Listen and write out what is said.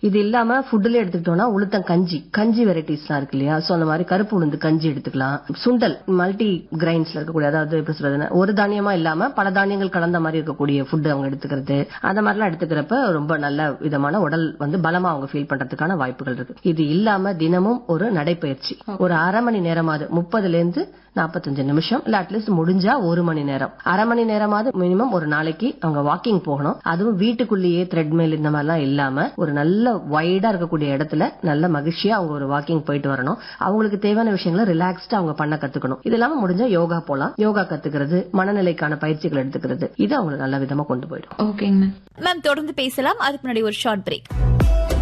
இது இல்லாம ஃபுட்ல எடுத்துக்கிட்டோம்னா உளுத்தம் கஞ்சி கஞ்சி வெரைட்டிஸ்லாம் இருக்கு இல்லையா சோ அந்த மாதிரி கருப்பு உளுந்து கஞ்சி எடுத்துக்கலாம் சுண்டல் மல்டி கிரைன்ஸ்ல இருக்கக்கூடிய அதாவது எப்படி சொல்றதுன்னா ஒரு தானியமா இல்லாம பல தானியங்கள் கலந்த மாதிரி இருக்கக்கூடிய ஃபுட் அவங்க எடுத்துக்கிறது அந்த மாதிரிலாம் எடுத்துக்கிறப்ப ரொம்ப நல்ல விதமான உடல் வந்து பலமா அவங்க ஃபீல் பண்றதுக்கான வாய்ப்புகள் இருக்கு இது இல்லாம தினமும் ஒரு நடைப்பயிற்சி ஒரு அரை மணி நேரமாவது முப்பதுல இருந்து நாற்பத்தஞ்சு நிமிஷம் இல்ல அட்லீஸ்ட் முடிஞ்சா ஒரு மணி நேரம் அரை மணி நேரமாவது மினிமம் ஒரு நாளைக்கு அவங்க வாக்கிங் போகணும் அதுவும் வீட்டுக்குள்ளேயே த்ரெட்மில் இந்த மாதிரிலாம் இல்லாம ஒரு நல்ல வைடா இருக்கக்கூடிய இடத்துல நல்ல மகிழ்ச்சியா அவங்க ஒரு வாக்கிங் போயிட்டு வரணும் அவங்களுக்கு தேவையான விஷயங்களை ரிலாக்ஸ்டா அவங்க பண்ண கத்துக்கணும் இது இல்லாம முடிஞ்சா யோகா போலாம் யோகா கத்துக்கிறது மனநிலைக்கான பயிற்சிகள் எடுத்துக்கிறது இது அவங்களுக்கு நல்ல விதமா கொண்டு போயிடும் ஓகேங்க மேம் மேம் தொடர்ந்து பேசலாம் அதுக்கு முன்னாடி ஒரு ஷார்ட் பிரேக்